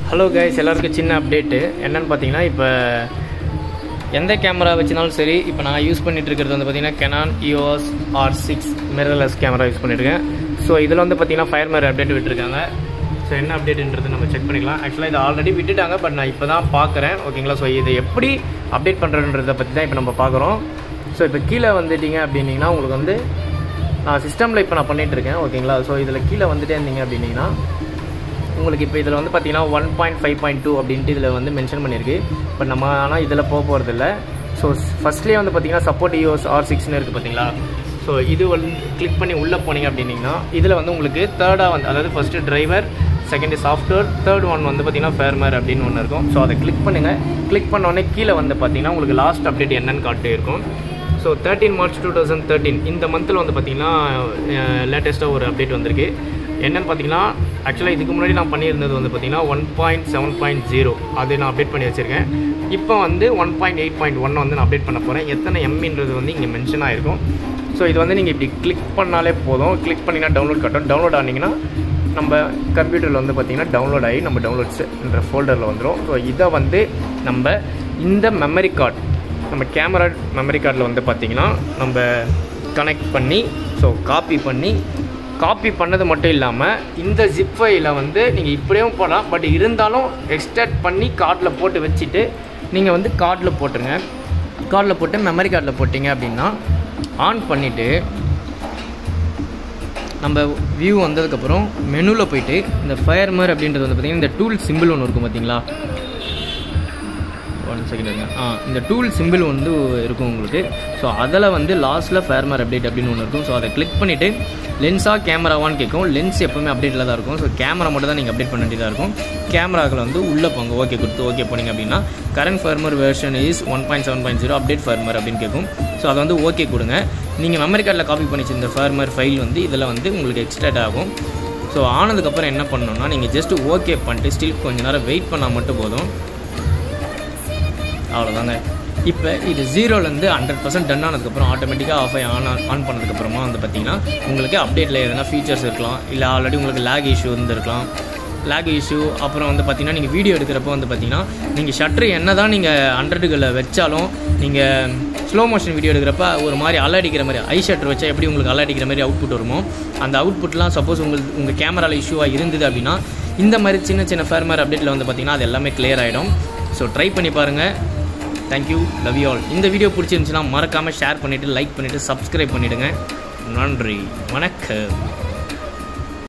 hello guys எல்லாருக்கும் சின்ன update என்னன்னு பார்த்தீங்கன்னா இப்போ எந்த கேமரா வச்சுனாலும் சரி இப்போ நான் யூஸ் பண்ணிட்டு இருக்கிறது வந்து பார்த்தீங்கன்னா Canon EOS R six mirrorless camera use பண்ணியிருக்கேன் ஸோ இதில் வந்து பார்த்தீங்கன்னா ஃபயர் மேர் அப்டேட் விட்டுருக்காங்க ஸோ என்ன அப்டேட்ன்றது நம்ம செக் பண்ணிக்கலாம் ஆக்சுவலாக இது ஆல்ரெடி விட்டுட்டாங்க பட் நான் இப்போ தான் பார்க்குறேன் ஓகேங்களா ஸோ இதை எப்படி அப்டேட் பண்ணுறதுன்றதை பற்றி தான் இப்போ நம்ம பார்க்குறோம் ஸோ இப்போ கீழே வந்துட்டீங்க அப்படின்னீங்கன்னா உங்களுக்கு வந்து நான் சிஸ்டமில் இப்போ நான் பண்ணிகிட்டு இருக்கேன் ஓகேங்களா ஸோ இதில் கீழே வந்துட்டே இருந்தீங்க அப்படின்னீங்கன்னா உங்களுக்கு இப்போ இதில் வந்து பார்த்தீங்கன்னா one point five point two அப்படின்ட்டு இதில் வந்து மென்ஷன் பண்ணியிருக்கு பட் நம்ம ஆனால் இதில் போக போகிறதில்ல ஸோ ஃபஸ்ட்லேயே வந்து பார்த்தீங்கன்னா சப்போர்ட் இஓஸ் ஆர் சிக்ஸ்னு இருக்குது பார்த்தீங்களா ஸோ இது வந்து கிளிக் பண்ணி உள்ளே போனீங்க அப்படின்னீங்கன்னா இதில் வந்து உங்களுக்கு தேர்டாக வந்து அதாவது first driver second software third one வந்து பார்த்தீங்கன்னா ஃபேர்மேர் அப்படின்னு ஒன்று இருக்கும் ஸோ அதை கிளிக் பண்ணுங்கள் கிளிக் உடனே கீழே வந்து பார்த்தீங்கன்னா உங்களுக்கு லாஸ்ட் அப்டேட் என்னன்னு காட்டு இருக்கும் so thirteen March two thousand thirteen இந்த மந்தில் வந்து பார்த்தீங்கன்னா லேட்டஸ்ட்டாக ஒரு அப்டேட் வந்திருக்கு என்னென்னு பார்த்தீங்கன்னா ஆக்சுவலாக இதுக்கு முன்னாடி நான் பண்ணியிருந்தது வந்து பார்த்தீங்கன்னா one point seven point zero அது நான் அப்டேட் பண்ணி வச்சுருக்கேன் இப்போ வந்து one point eight point one வந்து நான் அப்டேட் பண்ண போகிறேன் எத்தனை எம்மின்றது வந்து இங்கே மென்ஷன் ஆகிருக்கும் ஸோ இது வந்து நீங்கள் இப்படி கிளிக் பண்ணாலே போதும் கிளிக் பண்ணிங்கன்னா டவுன்லோட் கட்டும் டவுன்லோட் ஆனீங்கன்னா நம்ம கம்ப்யூட்டரில் வந்து பார்த்திங்கன்னா டவுன்லோட் ஆகி நம்ம டவுன்லோட்ஸ்ன்ற ஃபோல்டரில் வந்துடும் ஸோ இதை வந்து நம்ம இந்த மெமரி கார்டு நம்ம கேமரா மெமரி கார்டில் வந்து பார்த்திங்கன்னா நம்ம கனெக்ட் பண்ணி ஸோ காப்பி பண்ணி காப்பி பண்ணது மட்டும் இல்லாமல் இந்த ஜிப் ஃபைல வந்து நீங்கள் இப்படியும் போடலாம் பட் இருந்தாலும் எக்ஸ்ட்ராக்ட் பண்ணி கார்டில் போட்டு வச்சுட்டு நீங்கள் வந்து கார்டில் போட்டுருங்க கார்டில் போட்டு மெமரி கார்டில் போட்டிங்க அப்படின்னா ஆன் பண்ணிவிட்டு நம்ம வியூ வந்ததுக்கப்புறம் மெனுவில் போயிட்டு இந்த ஃபயர்மர் அப்படின்றது வந்து பார்த்திங்கன்னா இந்த டூல் சிம்பிள் ஒன்று இருக்கும் பார்த்தீங்களா ஒன் செகண்ட் இருங்க ஆ இந்த டூல் சிம்பிள் வந்து இருக்கும் உங்களுக்கு ஸோ அதில் வந்து லாஸ்ட்டில் ஃபேர்மர் அப்டேட் அப்படின்னு ஒன்று இருக்கும் ஸோ அதை கிளிக் பண்ணிவிட்டு லென்ஸாக கேமராவான்னு கேட்கும் லென்ஸ் எப்போவுமே அப்டேட்டில் தான் இருக்கும் ஸோ கேமரா மட்டும் தான் நீங்கள் அப்டேட் பண்ண வேண்டியதாக இருக்கும் கேமராக்கள் வந்து உள்ளே போங்க ஓகே கொடுத்து ஓகே போனீங்க அப்படின்னா current firmware version is one point seven point zero update firmware அப்படின்னு கேட்கும் ஸோ அதை வந்து ஓகே கொடுங்க நீங்கள் மெமரி கார்டில் காப்பி பண்ணி இந்த ஃபர்மர் ஃபைல் வந்து இதில் வந்து உங்களுக்கு எக்ஸ்ட்ராட் ஆகும் ஸோ ஆனதுக்கப்புறம் என்ன பண்ணணும்னா நீங்கள் ஜஸ்ட் ஓகே பண்ணிட்டு ஸ்டில் கொஞ்சம் நேரம் வெயிட் பண்ணால் மட்டும் போதும் அவ்வளோதாங்க இப்போ இது ஜீரோலேருந்து ஹண்ட்ரட் பர்சன்ட் டன் ஆனதுக்கப்புறம் ஆட்டோமேட்டிக்காக ஆஃப் ஆகி ஆன் ஆன் பண்ணதுக்கப்புறமா வந்து பார்த்தீங்கன்னா உங்களுக்கு அப்டேட்டில் எதனா ஃபீச்சர்ஸ் இருக்கலாம் இல்லை ஆல்ரெடி உங்களுக்கு லேக் இஷ்யூ இருந்திருக்கலாம் லேக் இஷ்யூ அப்புறம் வந்து பார்த்தீங்கன்னா நீங்கள் வீடியோ எடுக்கிறப்போ வந்து பார்த்தீங்கன்னா நீங்கள் ஷட்ரு என்ன தான் நீங்கள் ஹண்ட்ரடுகளில் வச்சாலும் நீங்கள் ஸ்லோ மோஷன் வீடியோ எடுக்கிறப்ப ஒரு மாதிரி அலடிக்கிற மாதிரி ஐ ஷட்டர் வச்சா எப்படி உங்களுக்கு அலடிக்கிற மாதிரி அவுட்புட் வருமோ அந்த அவுட்புட்லாம் சப்போஸ் உங்களுக்கு உங்கள் கேமராவில் இஷ்யூவாக இருந்தது அப்படின்னா இந்த மாதிரி சின்ன சின்ன ஃபேர்மர் அப்டேட்டில் வந்து பார்த்தீங்கன்னா அது எல்லாமே கிளியர் ஆகிடும் ஸோ ட்ரை பண்ணி பாருங்கள் தேங்க்யூ லவ் யூ ஆல் இந்த வீடியோ பிடிச்சிருந்துச்சுன்னா மறக்காமல் ஷேர் பண்ணிவிட்டு லைக் பண்ணிவிட்டு சப்ஸ்கிரைப் பண்ணிவிடுங்க நன்றி வணக்கம்